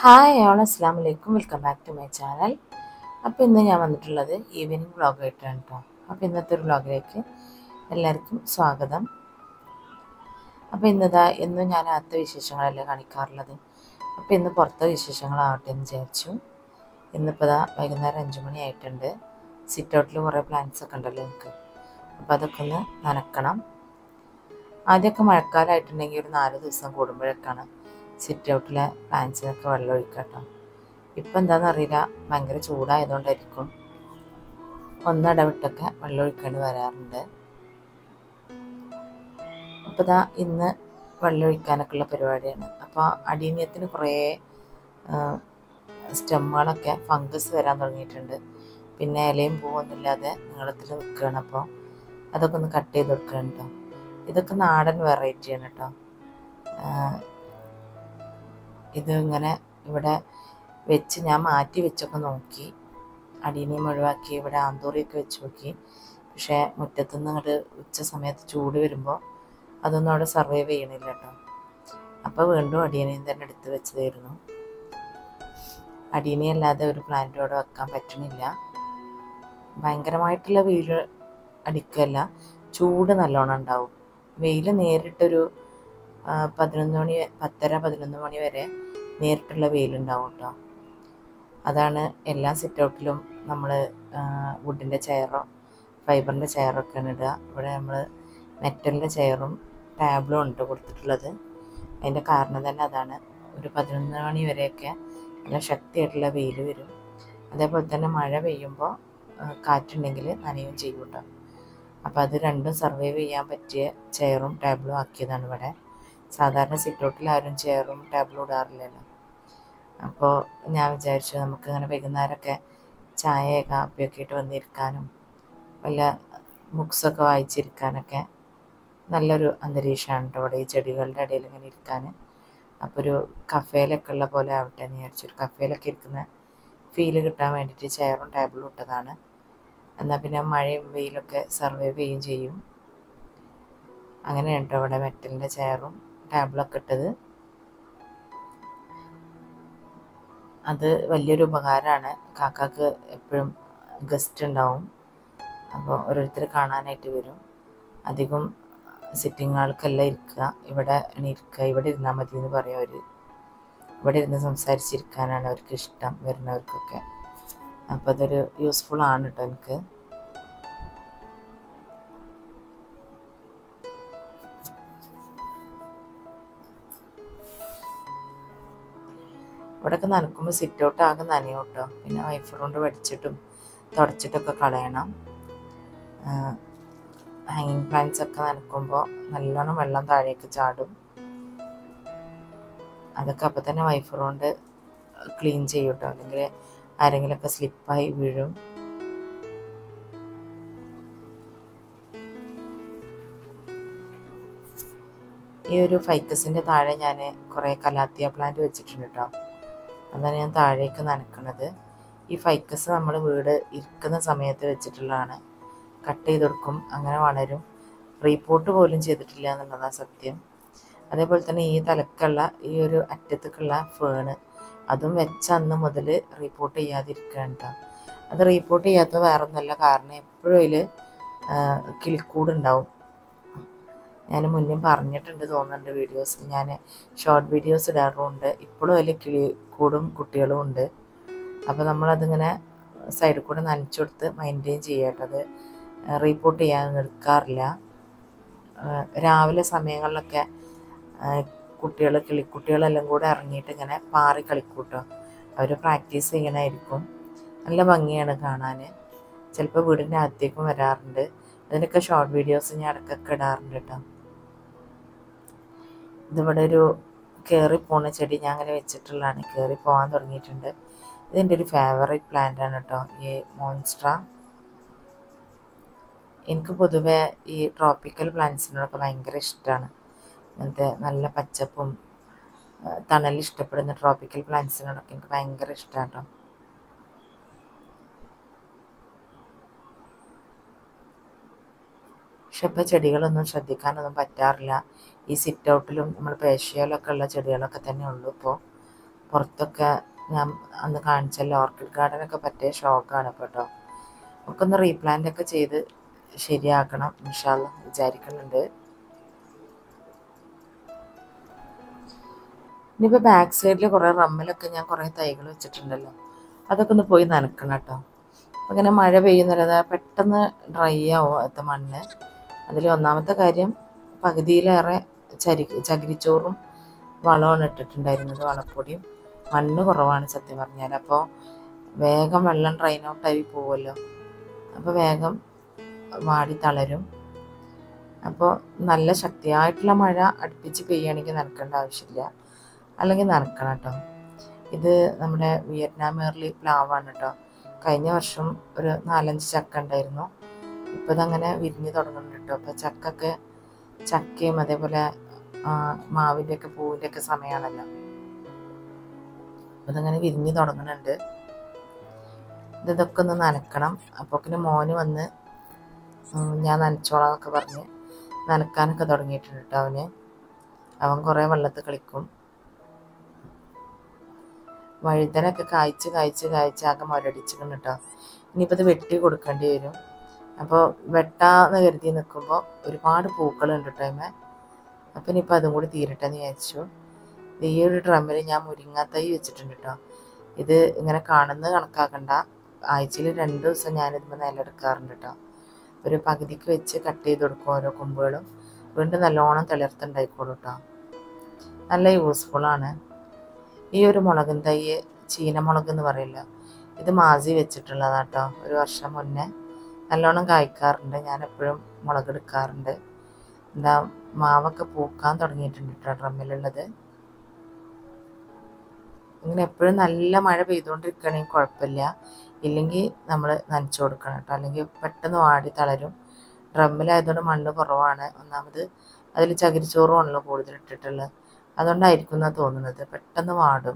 hi all അസ്സാം വലൈക്കും welcome back to my channel അപ്പോൾ ഇന്ന് ഞാൻ വന്നിട്ടുള്ളത് ഈവനിങ് വ്ളോഗായിട്ടാണ് കേട്ടോ അപ്പോൾ ഇന്നത്തെ ഒരു വ്ളോഗിലേക്ക് എല്ലാവർക്കും സ്വാഗതം അപ്പോൾ ഇന്നതാ എന്നും ഞാൻ അകത്തെ വിശേഷങ്ങളല്ലേ കാണിക്കാറുള്ളത് അപ്പോൾ ഇന്ന് പുറത്തെ വിശേഷങ്ങളാവട്ടെ എന്ന് വിചാരിച്ചു ഇന്നിപ്പോൾ ഇതാ വൈകുന്നേരം അഞ്ച് മണി ആയിട്ടുണ്ട് സിറ്റ് ഔട്ടിൽ കുറേ പ്ലാന്റ്സ് ഒക്കെ ഉണ്ടല്ലോ എനിക്ക് അപ്പോൾ അതൊക്കെ ഒന്ന് നനക്കണം ആദ്യമൊക്കെ മഴക്കാലമായിട്ടുണ്ടെങ്കിൽ ഒരു നാല് ദിവസം കൂടുമ്പോഴൊക്കെയാണ് സിറ്റ് ഔട്ടിലെ പ്ലാന്റ്സിനൊക്കെ വെള്ളം ഒഴിക്കുക കേട്ടോ ഇപ്പം എന്താണെന്ന് അറിയില്ല ഭയങ്കര ചൂടായതുകൊണ്ടായിരിക്കും ഒന്നിടവിട്ടൊക്കെ വെള്ളം ഒഴിക്കേണ്ടി വരാറുണ്ട് അപ്പോൾ ഇതാ ഇന്ന് വെള്ളം ഒഴിക്കാനൊക്കെ ഉള്ള പരിപാടിയാണ് അപ്പോൾ അടീന്യത്തിന് കുറേ സ്റ്റെമ്മുകളൊക്കെ ഫംഗസ് വരാൻ തുടങ്ങിയിട്ടുണ്ട് പിന്നെ ഇലയും പൂവൊന്നുമില്ലാതെ നീളത്തിൽ നിൽക്കുകയാണ് അപ്പോൾ അതൊക്കെ ഒന്ന് കട്ട് ചെയ്ത് കൊടുക്കണം കേട്ടോ ഇതൊക്കെ നാടൻ വെറൈറ്റിയാണ് കേട്ടോ ഇത് ഇങ്ങനെ ഇവിടെ വെച്ച് ഞാൻ മാറ്റി വെച്ചൊക്കെ നോക്കി അടീനിയും ഒഴിവാക്കി ഇവിടെ ആന്തൂറിയൊക്കെ വെച്ച് നോക്കി പക്ഷേ മുറ്റത്തുനിന്ന് ഇങ്ങോട്ട് ഉച്ച സമയത്ത് ചൂട് വരുമ്പോൾ അതൊന്നും അവിടെ സർവൈവ് ചെയ്യണില്ല കേട്ടോ അപ്പോൾ വീണ്ടും അടിയനെയും തന്നെ എടുത്ത് വെച്ചതായിരുന്നു അടീനി അല്ലാതെ ഒരു പ്ലാന്റ് അവിടെ വെക്കാൻ പറ്റണില്ല ഭയങ്കരമായിട്ടുള്ള വെയിൽ അടിക്കല്ല ചൂട് നല്ലോണം ഉണ്ടാവും വെയിൽ നേരിട്ടൊരു പതിനൊന്ന് മണി പത്തര പതിനൊന്ന് മണി വരെ നേരിട്ടുള്ള വെയിലുണ്ടാവും കേട്ടോ അതാണ് എല്ലാ സിറ്റ് ഔട്ടിലും നമ്മൾ വുഡിൻ്റെ ചെയറോ ഫൈബറിൻ്റെ ചെയറൊക്കെയാണ് ഇടുക ഇവിടെ നമ്മൾ മെറ്റലിൻ്റെ ചെയറും ടാബ്ലും ഉണ്ട് കൊടുത്തിട്ടുള്ളത് അതിൻ്റെ കാരണം തന്നെ അതാണ് ഒരു പതിനൊന്ന് മണി വരെയൊക്കെ നല്ല ശക്തിയായിട്ടുള്ള വെയിൽ വരും അതേപോലെ തന്നെ മഴ പെയ്യുമ്പോൾ കാറ്റുണ്ടെങ്കിൽ നനയും ചെയ്യും കേട്ടോ അപ്പോൾ അത് രണ്ടും സർവൈവ് ചെയ്യാൻ പറ്റിയ ചെയറും ടേബിളും ആക്കിയതാണ് ഇവിടെ സാധാരണ സിറ്റൗട്ടിൽ ആരും ചെയറും ടേബിളും ഇടാറില്ലല്ലോ അപ്പോൾ ഞാൻ വിചാരിച്ചു നമുക്ക് ഇങ്ങനെ വൈകുന്നേരമൊക്കെ ചായ കാപ്പിയൊക്കെ ഇട്ട് വന്നിരിക്കാനും വല്ല ബുക്സൊക്കെ വായിച്ചിരിക്കാനൊക്കെ നല്ലൊരു അന്തരീക്ഷമാണ് കേട്ടോ ഇവിടെ ഈ ചെടികളുടെ ഇടയിൽ ഇങ്ങനെ ഇരിക്കാൻ അപ്പോൾ ഒരു കഫേയിലൊക്കെ ഉള്ള പോലെ ആവട്ടെ എന്ന് വിചാരിച്ചു ഒരു കഫേയിലൊക്കെ ഇരിക്കുന്ന ഫീല് കിട്ടാൻ വേണ്ടിയിട്ട് ചെയറും ടേബിളും ഇട്ടതാണ് എന്നാൽ പിന്നെ മഴയും വെയിലൊക്കെ സർവൈവ് ചെയ്യുകയും ചെയ്യും അങ്ങനെയാണ് കേട്ടോ ഇവിടെ മെറ്റലിൻ്റെ ചെയറും ടേബിളൊക്കെ ഇട്ടത് അത് വലിയൊരു ഉപകാരമാണ് കാക്കാക്ക് എപ്പോഴും ഗസ്റ്റ് ഉണ്ടാവും അപ്പോൾ ഓരോരുത്തർ കാണാനായിട്ട് വരും അധികം സിറ്റിംഗ് ആൾക്കെല്ലാം ഇരിക്കുക ഇവിടെ ഇരിക്കുക ഇവിടെ ഇരുന്നാൽ മതി എന്ന് പറയും അവർ ഇവിടെ ഇരുന്ന് സംസാരിച്ചിരിക്കാനാണ് അവർക്ക് ഇഷ്ടം വരുന്നവർക്കൊക്കെ അപ്പോൾ അതൊരു യൂസ്ഫുൾ ആണ് കേട്ടോ എനിക്ക് ഇവിടെയൊക്കെ നനക്കുമ്പോൾ സിറ്റ് ഔട്ട് ആകെ നനയും കേട്ടോ പിന്നെ വൈഫർ കൊണ്ട് വടിച്ചിട്ടും തുടച്ചിട്ടൊക്കെ കളയണം ഹാങ്ങിങ് പ്ലാന്റ്സ് ഒക്കെ നനക്കുമ്പോൾ നല്ലോണം വെള്ളം താഴേക്ക് ചാടും അതൊക്കെ അപ്പം തന്നെ വൈഫർ കൊണ്ട് ക്ലീൻ ചെയ്യും കേട്ടോ അല്ലെങ്കിൽ ആരെങ്കിലുമൊക്കെ സ്ലിപ്പായി വീഴും ഈ ഒരു ഫൈക്കസിൻ്റെ താഴെ ഞാൻ കുറേ കലാത്തിയ പ്ലാന്റ് വെച്ചിട്ടുണ്ട് കേട്ടോ അതാണ് ഞാൻ താഴേക്ക് നനക്കുന്നത് ഈ ഫൈക്കസ് നമ്മൾ വീട് ഇരിക്കുന്ന സമയത്ത് വെച്ചിട്ടുള്ളതാണ് കട്ട് ചെയ്ത് കൊടുക്കും അങ്ങനെ വളരും റീപോർട്ട് പോലും ചെയ്തിട്ടില്ല എന്നുള്ളതാണ് സത്യം അതേപോലെ തന്നെ ഈ തലക്കുള്ള ഈ ഒരു അറ്റത്തേക്കുള്ള ഫേണ് അതും വെച്ച അന്ന് മുതൽ റിപ്പോർട്ട് ചെയ്യാതിരിക്കുകയാണ് കേട്ടോ അത് റിപ്പോർട്ട് ചെയ്യാത്ത വേറെ ഒന്നുമല്ല കാരണം എപ്പോഴും അതിൽ കിളിക്കൂടുണ്ടാവും ഞാൻ മുന്നേ പറഞ്ഞിട്ടുണ്ട് തോന്നുന്നുണ്ട് വീഡിയോസ് ഞാൻ ഷോർട്ട് വീഡിയോസ് ഇടാറുമുണ്ട് ഇപ്പോഴും അതിൽ കിളിക്കൂടും കുട്ടികളും ഉണ്ട് അപ്പോൾ നമ്മളതിങ്ങനെ സൈഡിൽ കൂടെ നനച്ചു കൊടുത്ത് മെയിൻറ്റെയിൻ ചെയ്യേണ്ടത് റിപ്പോർട്ട് ചെയ്യാൻ നിൽക്കാറില്ല രാവിലെ സമയങ്ങളിലൊക്കെ കുട്ടികൾ കിളിക്കുട്ടികളെല്ലാം കൂടെ ഇറങ്ങിയിട്ട് ഇങ്ങനെ പാറി കളിക്കൂട്ടോ അവർ പ്രാക്ടീസ് ചെയ്യണമായിരിക്കും നല്ല ഭംഗിയാണ് കാണാൻ ചിലപ്പോൾ വീടിൻ്റെ അകത്തേക്കും വരാറുണ്ട് അതിനൊക്കെ ഷോർട്ട് വീഡിയോസ് ഞാൻ ഇടയ്ക്കൊക്കെ ഇടാറുണ്ട് കേട്ടോ ഇതിവിടെ ഒരു കയറി പോണ ചെടി ഞാൻ അങ്ങനെ വെച്ചിട്ടുള്ളതാണ് കയറി പോകാൻ തുടങ്ങിയിട്ടുണ്ട് ഇതിൻ്റെ ഒരു ഫേവറേറ്റ് പ്ലാന്റ് ആണ് കേട്ടോ ഈ മോൺസ്ട്ര എനിക്ക് പൊതുവെ ഈ ട്രോപ്പിക്കൽ പ്ലാന്റ്സിനോടൊക്കെ ഭയങ്കര ഇഷ്ടമാണ് അങ്ങനത്തെ നല്ല പച്ചപ്പും തണൽ ഇഷ്ടപ്പെടുന്ന ട്രോപ്പിക്കൽ പ്ലാന്റ്സിനോടൊക്കെ എനിക്ക് ഭയങ്കര ഇഷ്ടമാണ് കേട്ടോ പക്ഷെ ഇപ്പോൾ ചെടികളൊന്നും ശ്രദ്ധിക്കാനൊന്നും പറ്റാറില്ല ഈ സിറ്റ് ഔട്ടിലും നമ്മൾ പേഷ്യയിലൊക്കെ ഉള്ള ചെടികളൊക്കെ തന്നെ ഉള്ളൂ ഇപ്പോൾ പുറത്തൊക്കെ ഞാൻ അന്ന് കാണിച്ചല്ലോ ഓർക്കിഡ് ഗാർഡനൊക്കെ പറ്റിയ ഷോക്കാണ് ഇപ്പോൾ കേട്ടോ ഒക്കെ ഒന്ന് റീപ്ലാന്റ് ഒക്കെ ചെയ്ത് ശരിയാക്കണം ഇൻഷാല്ല വിചാരിക്കുന്നുണ്ട് ഇനിയിപ്പോൾ ബാക്ക് സൈഡിൽ കുറേ റമ്മിലൊക്കെ ഞാൻ കുറേ തൈകൾ വെച്ചിട്ടുണ്ടല്ലോ അതൊക്കെ ഒന്ന് പോയി നനക്കണം കേട്ടോ അപ്പോൾ ഇങ്ങനെ മഴ പെയ്യുന്നില്ല പെട്ടെന്ന് ഡ്രൈ ആവും അത്ത മണ്ണ് അതിൽ ഒന്നാമത്തെ കാര്യം പകുതിയിലേറെ ചരി ചകിരിച്ചോറും വളമാണ് ഇട്ടിട്ടുണ്ടായിരുന്നത് വളപ്പൊടിയും മണ്ണ് കുറവാണ് സത്യം പറഞ്ഞാൽ അപ്പോൾ വേഗം വെള്ളം ഡ്രൈൻ ഔട്ടായി പോവുമല്ലോ അപ്പോൾ വേഗം വാടി തളരും അപ്പോൾ നല്ല ശക്തിയായിട്ടുള്ള മഴ അടുപ്പിച്ച് പെയ്യുകയാണെങ്കിൽ നനക്കേണ്ട ആവശ്യമില്ല അല്ലെങ്കിൽ നനക്കണം കേട്ടോ ഇത് നമ്മുടെ വിയറ്റ്നാം ഏർലി പ്ലാവാണ് കേട്ടോ കഴിഞ്ഞ വർഷം ഒരു നാലഞ്ച് ചക്ക ഉണ്ടായിരുന്നു ഇപ്പോൾ ഇതങ്ങനെ വിരിഞ്ഞ് തുടങ്ങുന്നുണ്ട് കേട്ടോ അപ്പോൾ ചക്കൊക്കെ ചക്കയും അതേപോലെ മാവിൻ്റെ ഒക്കെ പൂവിൻ്റെ ഒക്കെ സമയമാണല്ലോ അപ്പോൾ ഇതങ്ങനെ വിരിഞ്ഞ് തുടങ്ങുന്നുണ്ട് ഇത് ഇതൊക്കെ ഒന്ന് നനക്കണം അപ്പോൾ മോന് വന്ന് ഞാൻ നനച്ചോളാം എന്നൊക്കെ പറഞ്ഞ് നനക്കാനൊക്കെ തുടങ്ങിയിട്ടുണ്ട് കേട്ടോ അവന് അവൻ കുറേ വെള്ളത്തിൽ കളിക്കും വഴുതനൊക്കെ കായ്ച്ച് കായ്ച്ച് കായ്ച്ച് ആകെ മുരടിച്ചിട്ടുണ്ട് കേട്ടോ ഇനിയിപ്പോൾ ഇത് വെട്ടി കൊടുക്കേണ്ടി വരും അപ്പോൾ വെട്ടാന്ന് കരുതി നിൽക്കുമ്പോൾ ഒരുപാട് പൂക്കളുണ്ട് കേട്ടോ അതിമേ അപ്പം ഇനിയിപ്പോൾ അതും കൂടി തീരട്ടെ എന്ന് വിചാരിച്ചു ഈ ഒരു ഡ്രമ്മിൽ ഞാൻ മുരിങ്ങാത്തൈ വെച്ചിട്ടുണ്ട് കേട്ടോ ഇത് ഇങ്ങനെ കാണുന്നത് കണക്കാക്കണ്ട ആഴ്ചയിൽ രണ്ട് ദിവസം ഞാനിതുമ്പോൾ നിലെടുക്കാറുണ്ട് കേട്ടോ ഒരു പകുതിക്ക് വെച്ച് കട്ട് ചെയ്ത് കൊടുക്കും ഓരോ കൊമ്പുകളും വീണ്ടും നല്ലോണം തിളർത്തുണ്ടായിക്കോളൂ കേട്ടോ നല്ല യൂസ്ഫുള്ളാണ് ഈ ഒരു മുളകും തൈ ചീനമുളക് എന്ന് പറയില്ല ഇത് മാസി വെച്ചിട്ടുള്ളതാണ് കേട്ടോ ഒരു വർഷം മുന്നേ നല്ലോണം കായ്ക്കാറുണ്ട് ഞാൻ എപ്പോഴും മുളക് എടുക്കാറുണ്ട് എന്താ മാവൊക്കെ പൂക്കാൻ തുടങ്ങിയിട്ടുണ്ട് കേട്ടോ ഡ്രമ്മിലുള്ളത് ഇങ്ങനെ എപ്പോഴും നല്ല മഴ പെയ്തുകൊണ്ടിരിക്കുകയാണെങ്കിൽ കുഴപ്പമില്ല ഇല്ലെങ്കിൽ നമ്മൾ നനച്ചു കൊടുക്കണം കേട്ടോ അല്ലെങ്കിൽ പെട്ടെന്ന് വാടി തളരും ഡ്രമ്മിലായതുകൊണ്ട് മണ്ണ് കുറവാണ് ഒന്നാമത് അതിൽ ചകിരിച്ചോറും ആണല്ലോ കൂടുതൽ ഇട്ടിട്ടുള്ളത് അതുകൊണ്ടായിരിക്കും എന്നാണ് തോന്നുന്നത് പെട്ടെന്ന് വാടും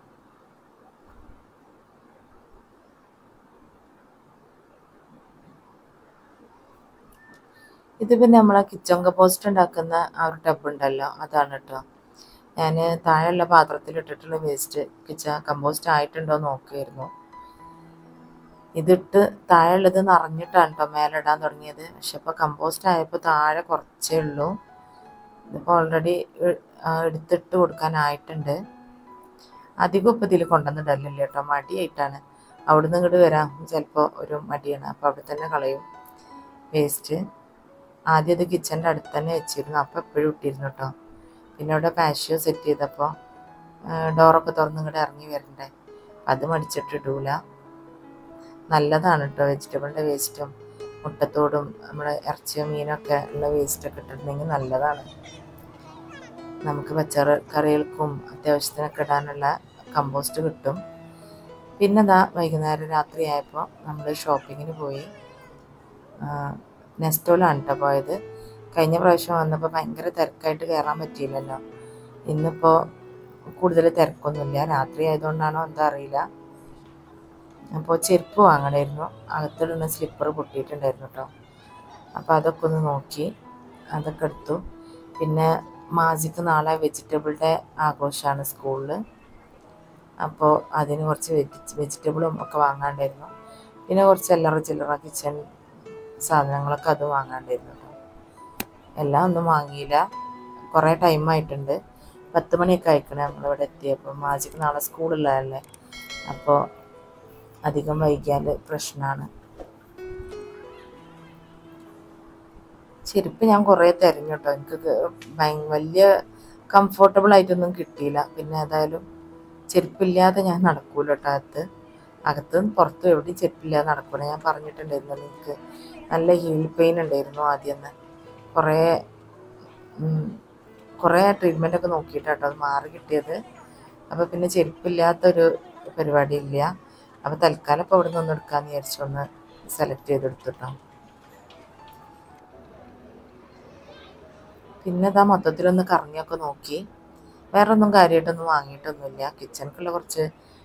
ഇത് പിന്നെ നമ്മളെ കിച്ചൺ കമ്പോസ്റ്റ് ഉണ്ടാക്കുന്ന ആ ഒരു ടബ് ഉണ്ടല്ലോ അതാണ് കേട്ടോ ഞാൻ താഴെയുള്ള പാത്രത്തിൽ ഇട്ടിട്ടുള്ള വേസ്റ്റ് കിച്ചൺ കമ്പോസ്റ്റ് ആയിട്ടുണ്ടോ നോക്കുമായിരുന്നു ഇതിട്ട് താഴെയുള്ളത് നിറഞ്ഞിട്ടാണ് കേട്ടോ മേലിടാൻ തുടങ്ങിയത് പക്ഷെ ഇപ്പോൾ കമ്പോസ്റ്റ് ആയപ്പോൾ താഴെ കുറച്ചേ ഉള്ളൂ ഇതിപ്പോൾ ഓൾറെഡി എടുത്തിട്ട് കൊടുക്കാനായിട്ടുണ്ട് അധികം ഇപ്പം ഇതിൽ കൊണ്ടുവന്നിടലില്ല കേട്ടോ മടിയായിട്ടാണ് അവിടുന്ന് ഇങ്ങോട്ട് വരാം ചിലപ്പോൾ ഒരു മടിയാണ് അപ്പോൾ അവിടെ തന്നെ കളയും വേസ്റ്റ് ആദ്യം ഇത് കിച്ചൻ്റെ അടുത്ത് തന്നെ വെച്ചിരുന്നു അപ്പോൾ എപ്പോഴും ഇട്ടിരുന്നു കേട്ടോ പിന്നെ അവിടെ പാഷ്യോ സെറ്റ് ചെയ്തപ്പോൾ ഡോറൊക്കെ തുറന്ന് ഇങ്ങോട്ട് ഇറങ്ങി വരണ്ടേ അത് മടിച്ചിട്ട് ഇടൂല നല്ലതാണ് കേട്ടോ വെജിറ്റബിളിൻ്റെ വേസ്റ്റും മുട്ടത്തോടും നമ്മുടെ ഇറച്ചിയോ മീനൊക്കെ ഉള്ള വേസ്റ്റൊക്കെ ഇട്ടിട്ടുണ്ടെങ്കിൽ നല്ലതാണ് നമുക്ക് പച്ചക്കറികൾക്കും അത്യാവശ്യത്തിനൊക്കെ ഇടാനുള്ള കമ്പോസ്റ്റ് കിട്ടും പിന്നെ ദാ വൈകുന്നേരം രാത്രി ആയപ്പോൾ നമ്മൾ ഷോപ്പിങ്ങിന് പോയി നെസ്റ്റോലാണ് കേട്ടോ പോയത് കഴിഞ്ഞ പ്രാവശ്യം വന്നപ്പോൾ ഭയങ്കര തിരക്കായിട്ട് കയറാൻ പറ്റിയില്ലല്ലോ ഇന്നിപ്പോൾ കൂടുതൽ തിരക്കൊന്നുമില്ല രാത്രി ആയതുകൊണ്ടാണോ എന്താ അറിയില്ല അപ്പോൾ ചെരുപ്പ് വാങ്ങണമായിരുന്നു അകത്തിടുന്ന സ്ലിപ്പർ പൊട്ടിയിട്ടുണ്ടായിരുന്നു കേട്ടോ അപ്പോൾ അതൊക്കെ ഒന്ന് നോക്കി അതൊക്കെ എടുത്തു പിന്നെ മാജിക്ക് നാളെ വെജിറ്റബിളുടെ ആഘോഷമാണ് സ്കൂളിൽ അപ്പോൾ അതിന് കുറച്ച് വെജി വെജിറ്റബിളും ഒക്കെ വാങ്ങാണ്ടായിരുന്നു പിന്നെ കുറച്ച് എല്ലറ ചില്ലറ കിച്ചൺ സാധനങ്ങളൊക്കെ അത് വാങ്ങാണ്ടായിരുന്നു കേട്ടോ എല്ലാം ഒന്നും വാങ്ങിയില്ല കുറേ ടൈമായിട്ടുണ്ട് പത്ത് മണിയൊക്കെ ആയിക്കണേ നമ്മളിവിടെ എത്തിയപ്പോൾ മാജിക്ക് നാളെ സ്കൂളിലല്ലേ അപ്പോൾ അധികം വൈകിയാൽ പ്രശ്നമാണ് ചെരുപ്പ് ഞാൻ കുറേ തിരഞ്ഞു കേട്ടോ എനിക്ക് ഭയ- വലിയ കംഫർട്ടബിൾ ആയിട്ടൊന്നും കിട്ടിയില്ല പിന്നെ ഏതായാലും ചെരുപ്പില്ലാതെ ഞാൻ നടക്കൂല കേട്ടോ അകത്ത് അകത്ത് പുറത്തും എവിടെയും ചെരുപ്പില്ലാതെ നടക്കൂല ഞാൻ പറഞ്ഞിട്ടുണ്ടായിരുന്നു എനിക്ക് നല്ല ഹീൽ പെയിൻ ഉണ്ടായിരുന്നു ആദ്യം തന്നെ കുറേ ഉം, കുറേ ട്രീറ്റ്മെൻ്റ് ഒക്കെ നോക്കിയിട്ടാട്ടോ അത് മാറി കിട്ടിയത് അപ്പോൾ പിന്നെ ചെരുപ്പില്ലാത്തൊരു പരിപാടി ഇല്ല അപ്പോൾ തൽക്കാലം ഇപ്പോൾ ഇവിടെ നിന്ന് എടുക്കാമെന്ന് വിചാരിച്ചു ഒന്ന് സെലക്ട് ചെയ്തെടുത്തിട്ടോ പിന്നെ ഇതാ മൊത്തത്തിലൊന്ന് കറങ്ങിയൊക്കെ നോക്കി വേറെ ഒന്നും കാര്യമായിട്ടൊന്നും വാങ്ങിയിട്ടൊന്നുമില്ല കിച്ചണിക്കുള്ള കുറച്ച്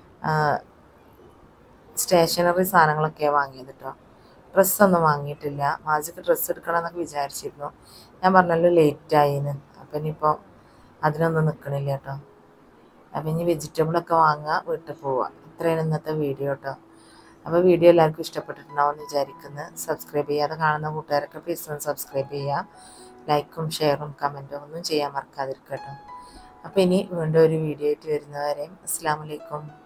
സ്റ്റേഷനറി സാധനങ്ങളൊക്കെയാണ് വാങ്ങിയത് കേട്ടോ ഡ്രസ്സൊന്നും വാങ്ങിയിട്ടില്ല മാജിക്ക് ഡ്രസ്സ് എടുക്കണം എന്നൊക്കെ വിചാരിച്ചിരുന്നു ഞാൻ പറഞ്ഞല്ലോ ലേറ്റായിന്ന് അപ്പം ഇനിയിപ്പോൾ അതിനൊന്നും നിൽക്കണില്ല കേട്ടോ അപ്പം ഇനി വെജിറ്റബിളൊക്കെ വാങ്ങുക വീട്ടിൽ പോവുക ഇത്രയാണ് ഇന്നത്തെ വീഡിയോ കേട്ടോ അപ്പോൾ വീഡിയോ എല്ലാവർക്കും ഇഷ്ടപ്പെട്ടിട്ടുണ്ടാവും എന്ന് വിചാരിക്കുന്നു സബ്സ്ക്രൈബ് ചെയ്യാതെ കാണുന്ന കൂട്ടുകാരൊക്കെ പ്ലീസ് ഒന്ന് സബ്സ്ക്രൈബ് ചെയ്യുക ലൈക്കും ഷെയറും കമൻറ്റും ഒന്നും ചെയ്യാൻ മറക്കാതിരിക്കട്ടോ അപ്പോൾ ഇനി വീണ്ടും ഒരു വീഡിയോ ആയിട്ട് വരുന്നവരെയും അസ്സാം വലൈക്കും